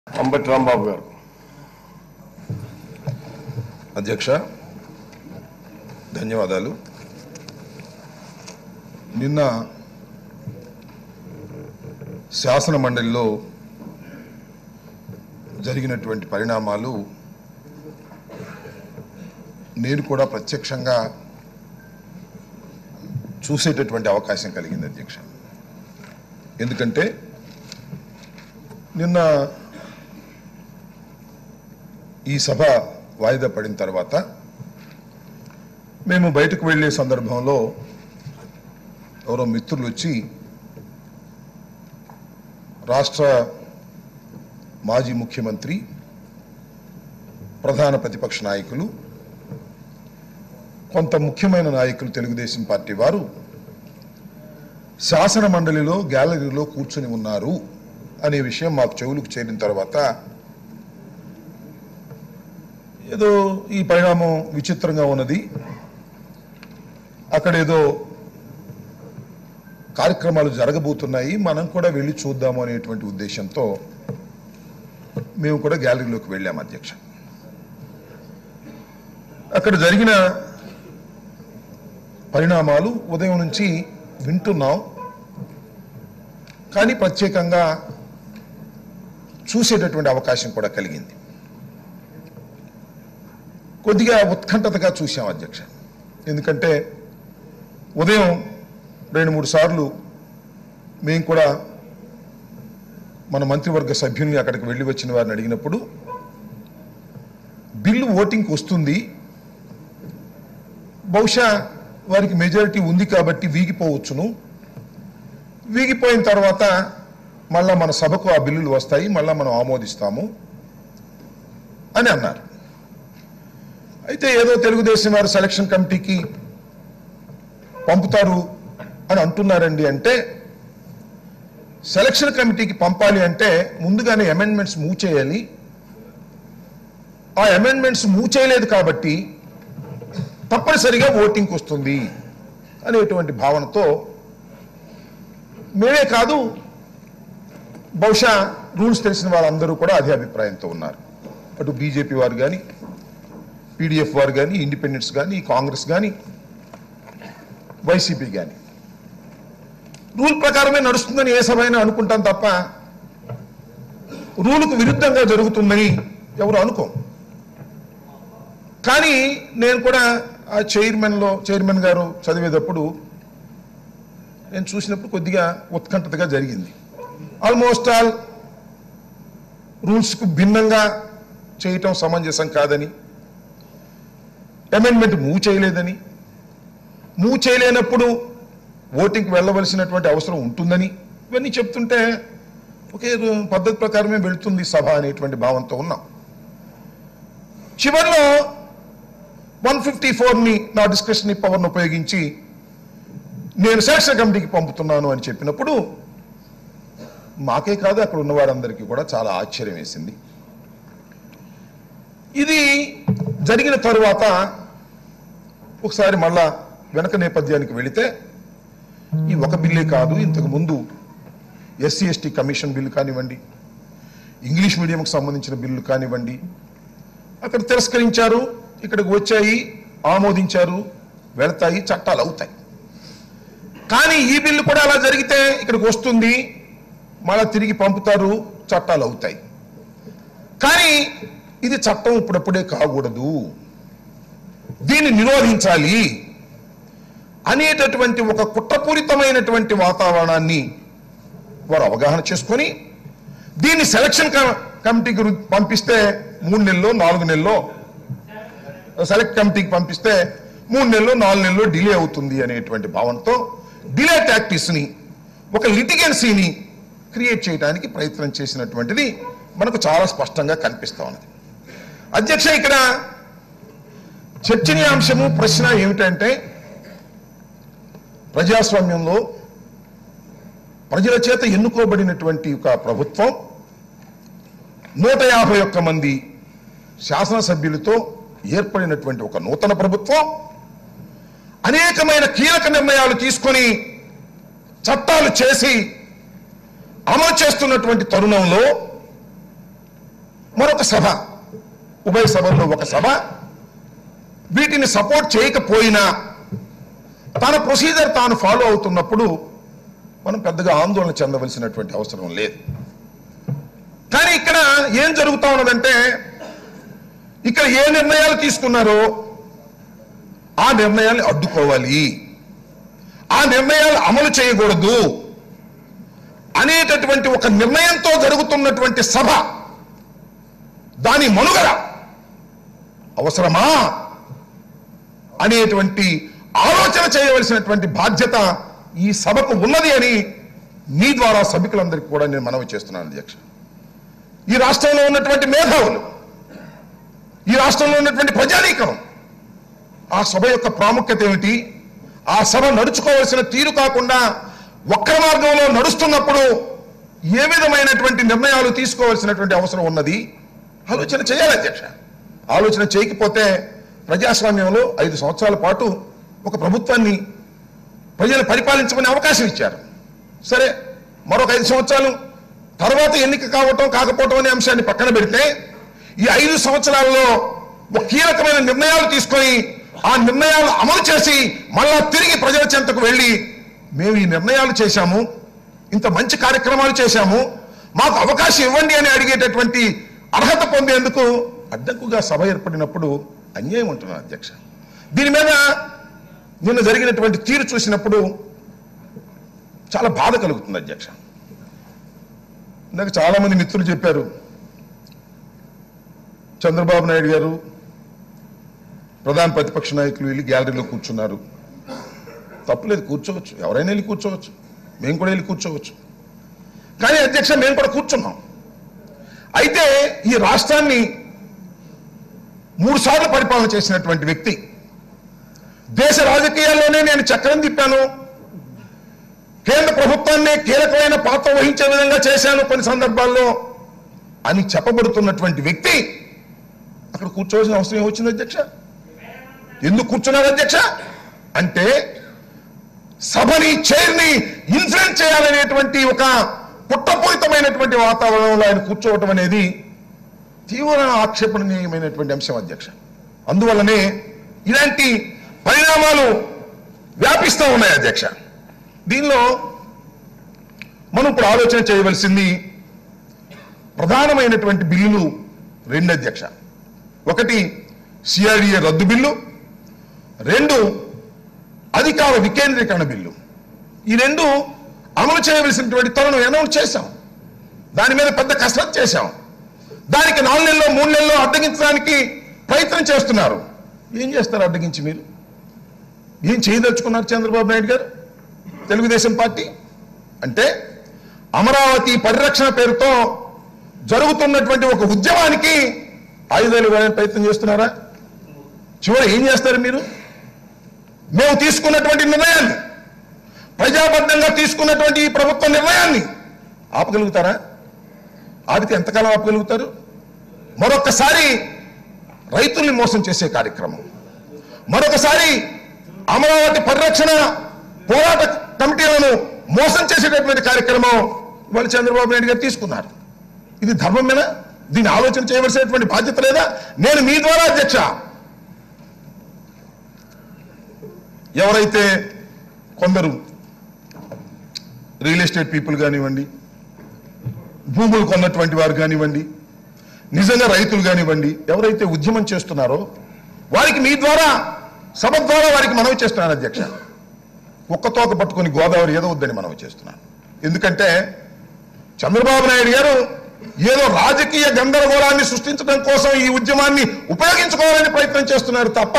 అంబటి రాంబాబు గారు అధ్యక్ష ధన్యవాదాలు నిన్న శాసన మండలిలో జరిగినటువంటి పరిణామాలు నేను కూడా ప్రత్యక్షంగా చూసేటటువంటి అవకాశం కలిగింది అధ్యక్ష ఎందుకంటే నిన్న ఈ సభ వాయిదా పడిన తర్వాత మేము బయటకు వెళ్ళే సందర్భంలో ఎవరో మిత్రులు వచ్చి రాష్ట్ర మాజీ ముఖ్యమంత్రి ప్రధాన ప్రతిపక్ష నాయకులు కొంత ముఖ్యమైన నాయకులు తెలుగుదేశం పార్టీ వారు శాసన మండలిలో గ్యాలరీలో కూర్చుని ఉన్నారు అనే విషయం మాకు చెవులకు చేరిన తర్వాత ఏదో ఈ పరిణామం విచిత్రంగా ఉన్నది అక్కడ ఏదో కార్యక్రమాలు జరగబోతున్నాయి మనం కూడా వెళ్ళి చూద్దాము అనేటువంటి ఉద్దేశంతో మేము కూడా గ్యాలరీలోకి వెళ్ళాం అధ్యక్ష అక్కడ జరిగిన పరిణామాలు ఉదయం నుంచి వింటున్నాం కానీ ప్రత్యేకంగా చూసేటటువంటి అవకాశం కూడా కలిగింది కొద్దిగా ఉత్కంఠతగా చూశాం అధ్యక్ష ఎందుకంటే ఉదయం రెండు మూడు సార్లు మేము కూడా మన మంత్రివర్గ సభ్యుల్ని అక్కడికి వెళ్ళి వచ్చిన వారిని అడిగినప్పుడు బిల్లు ఓటింగ్కి వస్తుంది బహుశా వారికి మెజారిటీ ఉంది కాబట్టి వీగిపోవచ్చును వీగిపోయిన తర్వాత మళ్ళా మన సభకు ఆ బిల్లులు వస్తాయి మళ్ళా మనం ఆమోదిస్తాము అని అన్నారు అయితే ఏదో తెలుగుదేశం వారు సెలక్షన్ కమిటీకి పంపుతారు అని అంటున్నారండి అంటే సెలక్షన్ కమిటీకి పంపాలి అంటే ముందుగానే అమెండ్మెంట్స్ మూవ్ చేయాలి ఆ అమెండ్మెంట్స్ మూవ్ చేయలేదు కాబట్టి తప్పనిసరిగా ఓటింగ్కి వస్తుంది అనేటువంటి భావనతో మేమే కాదు బహుశా రూల్స్ తెలిసిన వాళ్ళందరూ కూడా అదే అభిప్రాయంతో ఉన్నారు అటు బీజేపీ వారు కానీ పీడిఎఫ్ వారు కానీ ఇండిపెండెన్స్ కానీ కాంగ్రెస్ కానీ వైసీపీ కానీ రూల్ ప్రకారమే నడుస్తుందని ఏ సభ అయినా అనుకుంటాం తప్ప రూలుకు విరుద్ధంగా జరుగుతుందని ఎవరు అనుకోం కానీ నేను కూడా ఆ చైర్మన్లో చైర్మన్ గారు చదివేటప్పుడు నేను చూసినప్పుడు కొద్దిగా ఉత్కంఠతగా జరిగింది ఆల్మోస్ట్ ఆల్ రూల్స్కు భిన్నంగా చేయటం సమంజసం కాదని అమెండ్మెంట్ మూవ్ చేయలేదని మూవ్ చేయలేనప్పుడు ఓటింగ్కి వెళ్ళవలసినటువంటి అవసరం ఉంటుందని ఇవన్నీ చెప్తుంటే ఒకే రు- పద్ధతి ప్రకారమే వెళ్తుంది సభ అనేటువంటి భావంతో ఉన్నాం చివరిలో వన్ ఫిఫ్టీ ఫోర్ని నా డిస్కషన్ పవర్ను ఉపయోగించి నేను సెలక్షన్ కమిటీకి పంపుతున్నాను అని చెప్పినప్పుడు మాకే కాదు అక్కడ ఉన్న వారందరికీ కూడా చాలా ఆశ్చర్యం వేసింది ఇది జరిగిన తరువాత ఒకసారి మళ్ళా వెనక నేపథ్యానికి వెళితే ఈ ఒక బిల్లే కాదు ఇంతకు ముందు ఎస్సీ ఎస్టీ కమిషన్ బిల్లు కానివ్వండి ఇంగ్లీష్ మీడియంకి సంబంధించిన బిల్లు కానివ్వండి అక్కడ తిరస్కరించారు ఇక్కడికి వచ్చాయి ఆమోదించారు వెళతాయి చట్టాలు అవుతాయి కానీ ఈ బిల్లు కూడా అలా జరిగితే ఇక్కడికి వస్తుంది మళ్ళా తిరిగి పంపుతారు చట్టాలు అవుతాయి కానీ ఇది చట్టం ఇప్పుడప్పుడే కాకూడదు దీన్ని నిరోధించాలి అనేటటువంటి ఒక కుట్రపూరితమైనటువంటి వాతావరణాన్ని వారు అవగాహన చేసుకొని దీన్ని సెలక్షన్ క- కమిటీకి రు- పంపిస్తే మూడు నెలల్లో నాలుగు నెలల్లో సెలెక్ట్ కమిటీకి పంపిస్తే మూడు నెలలు నాలుగు నెలలు డిలే అవుతుంది అనేటువంటి భావనతో డిలే టాక్టిక్స్ని ఒక లిటిగెన్సీని క్రియేట్ చేయడానికి ప్రయత్నం చేసినటువంటిది మనకు చాలా స్పష్టంగా కనిపిస్తా ఉన్నది అధ్యక్ష ఇక్కడ చర్చనీయాంశము ప్రశ్న ఏమిటంటే ప్రజాస్వామ్యంలో ప్రజల చేత ఎన్నుకోబడినటువంటి ఒక ప్రభుత్వం నూట యాభై ఒక్క మంది శాసనసభ్యులతో ఏర్పడినటువంటి ఒక నూతన ప్రభుత్వం అనేకమైన కీలక నిర్ణయాలు తీసుకొని చట్టాలు చేసి అమలు చేస్తున్నటువంటి తరుణంలో ఒక సభ ఉభయ సభల్లో ఒక సభ వీటిని సపోర్ట్ చేయకపోయినా తన ప్రొసీజర్ తాను ఫాలో అవుతున్నప్పుడు మనం పెద్దగా ఆందోళన చెందవలసినటువంటి అవసరం లేదు కానీ ఇక్కడ ఏం జరుగుతా ఉన్నదంటే ఇక్కడ ఏ నిర్ణయాలు తీసుకున్నారో ఆ నిర్ణయాన్ని అడ్డుకోవాలి ఆ నిర్ణయాలు అమలు చేయకూడదు అనేటటువంటి ఒక నిర్ణయంతో జరుగుతున్నటువంటి సభ దాని మనుగడ అవసరమా అనేటువంటి ఆలోచన చేయవలసినటువంటి బాధ్యత ఈ సభకు ఉన్నది అని మీ ద్వారా సభికులందరికీ కూడా నేను మనవి చేస్తున్నాను అధ్యక్ష ఈ రాష్ట్రంలో ఉన్నటువంటి మేధావులు ఈ రాష్ట్రంలో ఉన్నటువంటి ప్రజానీకం ఆ సభ యొక్క ప్రాముఖ్యత ఏమిటి ఆ సభ నడుచుకోవాల్సిన తీరు కాకుండా వక్ర మార్గంలో నడుస్తున్నప్పుడు ఏ విధమైనటువంటి నిర్ణయాలు తీసుకోవాల్సినటువంటి అవసరం ఉన్నది ఆలోచన చేయాలి అధ్యక్ష ఆలోచన చేయకపోతే ప్రజాస్వామ్యంలో ఐదు సంవత్సరాల పాటు ఒక ప్రభుత్వాన్ని ప్రజలు పరిపాలించమని అవకాశం ఇచ్చారు సరే మరొక ఐదు సంవత్సరాలు తర్వాత ఎన్నిక కావటం కాకపోవటం అనే అంశాన్ని పక్కన పెడితే ఈ ఐదు సంవత్సరాల్లో ఒక కీలకమైన నిర్ణయాలు తీసుకొని ఆ నిర్ణయాలు అమలు చేసి మళ్ళా తిరిగి ప్రజల చెంతకు వెళ్ళి మేము ఈ నిర్ణయాలు చేశాము ఇంత మంచి కార్యక్రమాలు చేశాము మాకు అవకాశం ఇవ్వండి అని అడిగేటటువంటి అర్హత పొందేందుకు అడ్డంకుగా సభ ఏర్పడినప్పుడు అన్యాయం ఉంటున్నాను అధ్యక్ష దీని మీద నిన్న జరిగినటువంటి తీరు చూసినప్పుడు చాలా బాధ కలుగుతుంది అధ్యక్ష నాకు చాలా మంది మిత్రులు చెప్పారు చంద్రబాబు నాయుడు గారు ప్రధాన ప్రతిపక్ష నాయకులు వెళ్ళి గ్యాలరీలో కూర్చున్నారు తప్పులేదు కూర్చోవచ్చు ఎవరైనా వెళ్ళి కూర్చోవచ్చు మేము కూడా వెళ్ళి కూర్చోవచ్చు కానీ అధ్యక్ష మేము కూడా కూర్చున్నాం అయితే ఈ రాష్ట్రాన్ని మూడు సార్లు పరిపాలన చేసినటువంటి వ్యక్తి దేశ రాజకీయాల్లోనే నేను చక్రం తిప్పాను కేంద్ర ప్రభుత్వాన్ని కీలకమైన పాత్ర వహించే విధంగా చేశాను కొన్ని సందర్భాల్లో అని చెప్పబడుతున్నటువంటి వ్యక్తి అక్కడ కూర్చోవలసిన అవసరం ఏమొచ్చింది అధ్యక్ష ఎందుకు కూర్చున్నారు అధ్యక్ష అంటే సభని చైర్ని ఇన్ఫ్లుయెన్స్ చేయాలనేటువంటి ఒక పుట్టపూరితమైనటువంటి వాతావరణంలో ఆయన కూర్చోవటం అనేది తీవ్ర ఆక్షేపణీయమైనటువంటి అంశం అధ్యక్ష అందువల్లనే ఇలాంటి పరిణామాలు వ్యాపిస్తూ ఉన్నాయి అధ్యక్ష దీనిలో మనం ఇప్పుడు ఆలోచన చేయవలసింది ప్రధానమైనటువంటి బిల్లులు రెండు అధ్యక్ష ఒకటి సిఆర్డిఏ రద్దు బిల్లు రెండు అధికార వికేంద్రీకరణ బిల్లు ఈ రెండు అమలు చేయవలసినటువంటి తరుణం అనౌన్స్ చేశాం దాని మీద పెద్ద కసరత్ చేశాం దానికి నాలుగు నెలల్లో మూడు నెలల్లో అడ్డగించడానికి ప్రయత్నం చేస్తున్నారు ఏం చేస్తారు అడ్డగించి మీరు ఏం చేయదలుచుకున్నారు చంద్రబాబు నాయుడు గారు తెలుగుదేశం పార్టీ అంటే అమరావతి పరిరక్షణ పేరుతో జరుగుతున్నటువంటి ఒక ఉద్యమానికి ఆయుధాలు ఇవ్వాలని ప్రయత్నం చేస్తున్నారా చివరి ఏం చేస్తారు మీరు మేము తీసుకున్నటువంటి నిర్ణయాన్ని ప్రజాబద్ధంగా తీసుకున్నటువంటి ఈ ప్రభుత్వ నిర్ణయాన్ని ఆపగలుగుతారా ఆపితే ఎంతకాలం ఆపగలుగుతారు మరొకసారి రైతుల్ని మోసం చేసే కార్యక్రమం మరొకసారి అమరావతి పరిరక్షణ పోరాట కమిటీలను మోసం చేసేటటువంటి కార్యక్రమం ఇవాళ చంద్రబాబు నాయుడు గారు తీసుకున్నారు ఇది ధర్మమేనా దీన్ని ఆలోచన చేయవలసినటువంటి బాధ్యత లేదా నేను మీ ద్వారా అధ్యక్ష ఎవరైతే కొందరు రియల్ ఎస్టేట్ పీపుల్ కానివ్వండి భూములు కొన్నటువంటి వారు కానివ్వండి నిజంగా రైతులు కానివ్వండి ఎవరైతే ఉద్యమం చేస్తున్నారో వారికి మీ ద్వారా సభ ద్వారా వారికి మనవి చేస్తున్నాను అధ్యక్ష ఒక్కతోక పట్టుకొని గోదావరి ఏదో వద్దని మనవి చేస్తున్నాను ఎందుకంటే చంద్రబాబు నాయుడు గారు ఏదో రాజకీయ గందరగోళాన్ని సృష్టించడం కోసం ఈ ఉద్యమాన్ని ఉపయోగించుకోవాలని ప్రయత్నం చేస్తున్నారు తప్ప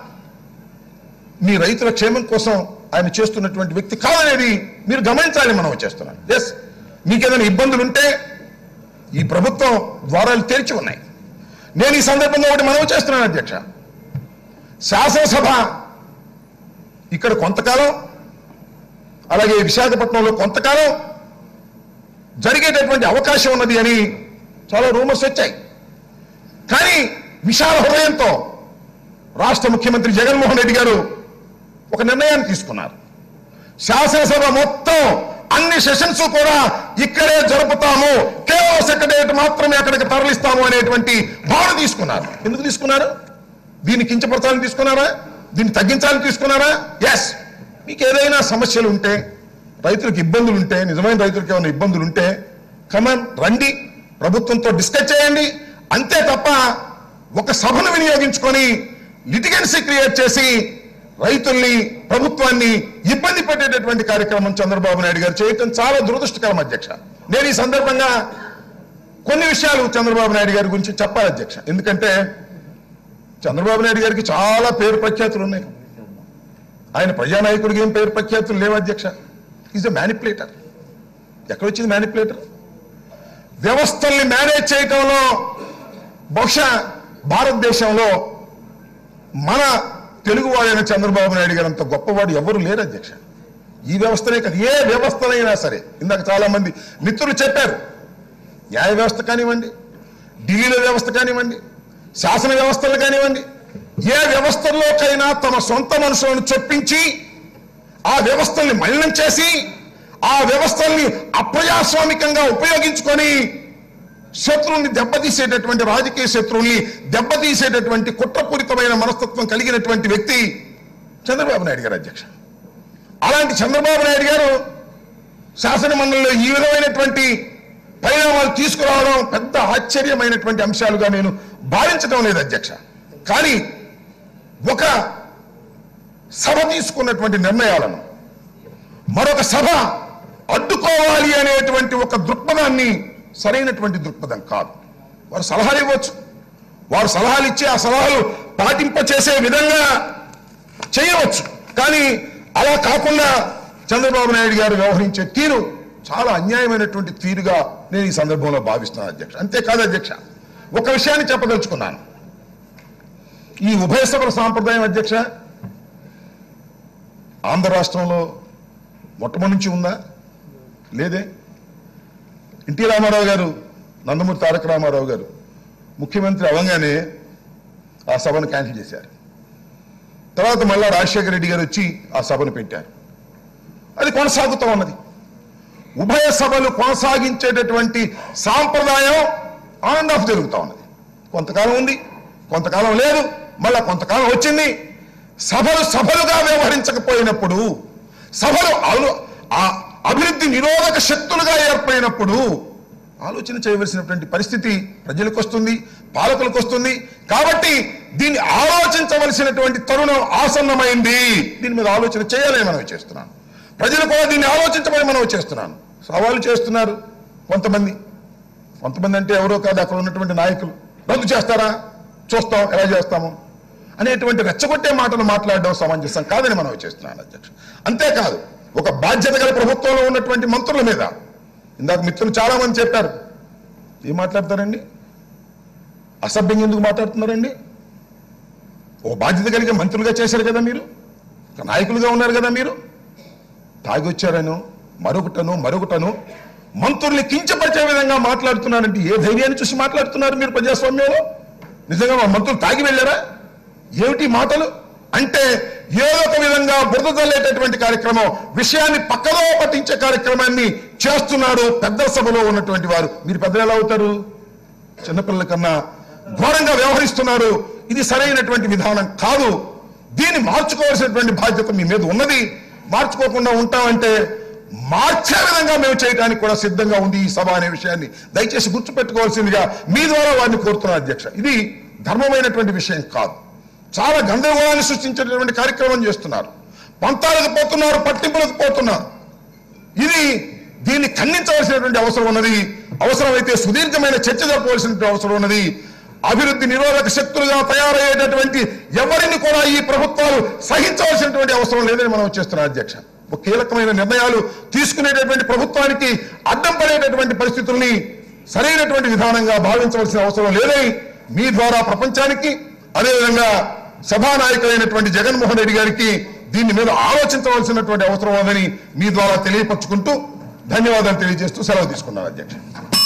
మీ రైతుల క్షేమం కోసం ఆయన చేస్తున్నటువంటి వ్యక్తి కాదనేది మీరు గమనించాలని మనం చేస్తున్నాం ఎస్ మీకు ఏదైనా ఇబ్బందులు ఉంటే ఈ ప్రభుత్వం ద్వారాలు తెరిచి ఉన్నాయి నేను ఈ సందర్భంగా ఒకటి మనవి చేస్తున్నాను అధ్యక్ష శాసనసభ ఇక్కడ కొంతకాలం అలాగే విశాఖపట్నంలో కొంతకాలం జరిగేటటువంటి అవకాశం ఉన్నది అని చాలా రూమర్స్ వచ్చాయి కానీ విశాల హృదయంతో రాష్ట్ర ముఖ్యమంత్రి జగన్మోహన్ రెడ్డి గారు ఒక నిర్ణయాన్ని తీసుకున్నారు శాసనసభ మొత్తం అన్ని సెషన్స్ కూడా ఇక్కడే జరుపుతాము కేవలం సెక్రటేరియట్ మాత్రమే అక్కడికి తరలిస్తాము అనేటువంటి భావన తీసుకున్నారు ఎందుకు తీసుకున్నారు దీన్ని కించపరచాలని తీసుకున్నారా దీన్ని తగ్గించాలని తీసుకున్నారా ఎస్ మీకు ఏదైనా సమస్యలు ఉంటే రైతులకు ఇబ్బందులు ఉంటే నిజమైన రైతులకు ఏమైనా ఇబ్బందులు ఉంటే కమన్ రండి ప్రభుత్వంతో డిస్కస్ చేయండి అంతే తప్ప ఒక సభను వినియోగించుకొని లిటిగెన్సీ క్రియేట్ చేసి రైతుల్ని ప్రభుత్వాన్ని ఇబ్బంది పెట్టేటటువంటి కార్యక్రమం చంద్రబాబు నాయుడు గారు చేయటం చాలా దురదృష్టకరం అధ్యక్ష నేను ఈ సందర్భంగా కొన్ని విషయాలు చంద్రబాబు నాయుడు గారి గురించి చెప్పాలి అధ్యక్ష ఎందుకంటే చంద్రబాబు నాయుడు గారికి చాలా పేరు ప్రఖ్యాతులు ఉన్నాయి ఆయన ప్రజానాయకుడికి ఏం పేరు ప్రఖ్యాతులు లేవు అధ్యక్ష ఈజ్ ఎ మ్యానిపులేటర్ ఎక్కడొచ్చింది మ్యానిపులేటర్ వ్యవస్థల్ని మేనేజ్ చేయటంలో బహుశా భారతదేశంలో మన తెలుగువాడైన చంద్రబాబు నాయుడు గారు అంత గొప్పవాడు ఎవరు లేరు అధ్యక్ష ఈ వ్యవస్థనే కాదు ఏ వ్యవస్థనైనా సరే ఇందాక చాలా మంది మిత్రులు చెప్పారు న్యాయ వ్యవస్థ కానివ్వండి ఢిల్లీలో వ్యవస్థ కానివ్వండి శాసన వ్యవస్థలు కానివ్వండి ఏ వ్యవస్థల్లోకైనా తమ సొంత మనుషులను చొప్పించి ఆ వ్యవస్థల్ని మలినం చేసి ఆ వ్యవస్థల్ని అప్రజాస్వామికంగా ఉపయోగించుకొని శత్రువుని దెబ్బతీసేటటువంటి రాజకీయ శత్రువుని దెబ్బతీసేటటువంటి కుట్రపూరితమైన మనస్తత్వం కలిగినటువంటి వ్యక్తి చంద్రబాబు నాయుడు గారు అధ్యక్ష అలాంటి చంద్రబాబు నాయుడు గారు శాసన మండలిలో ఈ విధమైనటువంటి పరిణామాలు తీసుకురావడం పెద్ద ఆశ్చర్యమైనటువంటి అంశాలుగా నేను భావించడం లేదు అధ్యక్ష కానీ ఒక సభ తీసుకున్నటువంటి నిర్ణయాలను మరొక సభ అడ్డుకోవాలి అనేటువంటి ఒక దృక్పథాన్ని సరైనటువంటి దృక్పథం కాదు వారు సలహాలు ఇవ్వచ్చు వారు సలహాలు ఇచ్చి ఆ సలహాలు పాటింప చేసే విధంగా చేయవచ్చు కానీ అలా కాకుండా చంద్రబాబు నాయుడు గారు వ్యవహరించే తీరు చాలా అన్యాయమైనటువంటి తీరుగా నేను ఈ సందర్భంలో భావిస్తున్నాను అధ్యక్ష అంతేకాదు అధ్యక్ష ఒక విషయాన్ని చెప్పదలుచుకున్నాను ఈ ఉభయ సభల సాంప్రదాయం అధ్యక్ష ఆంధ్ర రాష్ట్రంలో మొట్టమొదటి నుంచి ఉందా లేదే ఎన్టీ రామారావు గారు నందమూరి తారక రామారావు గారు ముఖ్యమంత్రి అవ్వగానే ఆ సభను క్యాన్సిల్ చేశారు తర్వాత మళ్ళా రాజశేఖర రెడ్డి గారు వచ్చి ఆ సభను పెట్టారు అది కొనసాగుతూ ఉన్నది ఉభయ సభలు కొనసాగించేటటువంటి సాంప్రదాయం ఆన్ అండ్ ఆఫ్ జరుగుతూ ఉన్నది కొంతకాలం ఉంది కొంతకాలం లేదు మళ్ళా కొంతకాలం వచ్చింది సభలు సభలుగా వ్యవహరించకపోయినప్పుడు సభలు అలు ఆ అభివృద్ధి నిరోధక శక్తులుగా ఏర్పడినప్పుడు ఆలోచన చేయవలసినటువంటి పరిస్థితి ప్రజలకు వస్తుంది పాలకులకు వస్తుంది కాబట్టి దీన్ని ఆలోచించవలసినటువంటి తరుణం ఆసన్నమైంది దీని మీద ఆలోచన చేయాలని మనం చేస్తున్నాను ప్రజలు కూడా దీన్ని ఆలోచించమని మనం చేస్తున్నాను సవాలు చేస్తున్నారు కొంతమంది కొంతమంది అంటే ఎవరో కాదు అక్కడ ఉన్నటువంటి నాయకులు రద్దు చేస్తారా చూస్తాం ఎలా చేస్తాము అనేటువంటి రెచ్చగొట్టే మాటలు మాట్లాడడం సమంజసం కాదని మనం చేస్తున్నాను అధ్యక్ష అంతేకాదు ఒక బాధ్యత గల ప్రభుత్వంలో ఉన్నటువంటి మంత్రుల మీద ఇందాక మిత్రులు చాలా మంది చెప్పారు ఏం మాట్లాడతారండి అసభ్యంగా ఎందుకు మాట్లాడుతున్నారండి ఓ బాధ్యత కలిగే మంత్రులుగా చేశారు కదా మీరు ఒక నాయకులుగా ఉన్నారు కదా మీరు తాగొచ్చారను మరొకటను మరొకటను మంత్రుల్ని కించపరిచే విధంగా మాట్లాడుతున్నారంటే ఏ ధైర్యాన్ని చూసి మాట్లాడుతున్నారు మీరు ప్రజాస్వామ్యంలో నిజంగా మా మంత్రులు తాగి వెళ్ళారా ఏమిటి మాటలు అంటే ఏదో ఒక విధంగా బురద తల్లేటటువంటి కార్యక్రమం విషయాన్ని పక్కదో పట్టించే కార్యక్రమాన్ని చేస్తున్నాడు పెద్ద సభలో ఉన్నటువంటి వారు మీరు పెద్దలు ఎలా అవుతారు చిన్నపిల్లల కన్నా ఘోరంగా వ్యవహరిస్తున్నారు ఇది సరైనటువంటి విధానం కాదు దీన్ని మార్చుకోవాల్సినటువంటి బాధ్యత మీ మీద ఉన్నది మార్చుకోకుండా ఉంటామంటే మార్చే విధంగా మేము చేయడానికి కూడా సిద్ధంగా ఉంది ఈ సభ అనే విషయాన్ని దయచేసి గుర్తుపెట్టుకోవాల్సిందిగా మీ ద్వారా వారిని కోరుతున్నాను అధ్యక్ష ఇది ధర్మమైనటువంటి విషయం కాదు చాలా గందరగోళాన్ని సృష్టించేటటువంటి కార్యక్రమం చేస్తున్నారు పంతాలకు పోతున్నారు పట్టింపులకు పోతున్నారు ఇది దీన్ని ఖండించవలసినటువంటి అవసరం ఉన్నది అవసరమైతే సుదీర్ఘమైన చర్చ జరపవలసినటువంటి అవసరం ఉన్నది అభివృద్ధి నిరోధక శక్తులుగా తయారయ్యేటటువంటి ఎవరిని కూడా ఈ ప్రభుత్వాలు సహించవలసినటువంటి అవసరం లేదని మనం చేస్తున్నాం అధ్యక్ష ఒక కీలకమైన నిర్ణయాలు తీసుకునేటటువంటి ప్రభుత్వానికి అడ్డం పడేటటువంటి పరిస్థితుల్ని సరైనటువంటి విధానంగా భావించవలసిన అవసరం లేదని మీ ద్వారా ప్రపంచానికి అదేవిధంగా సభానాయకులైనటువంటి జగన్మోహన్ రెడ్డి గారికి దీని మీద ఆలోచించవలసినటువంటి అవసరం ఉందని మీ ద్వారా తెలియపరుచుకుంటూ ధన్యవాదాలు తెలియజేస్తూ సెలవు తీసుకున్నాను అధ్యక్ష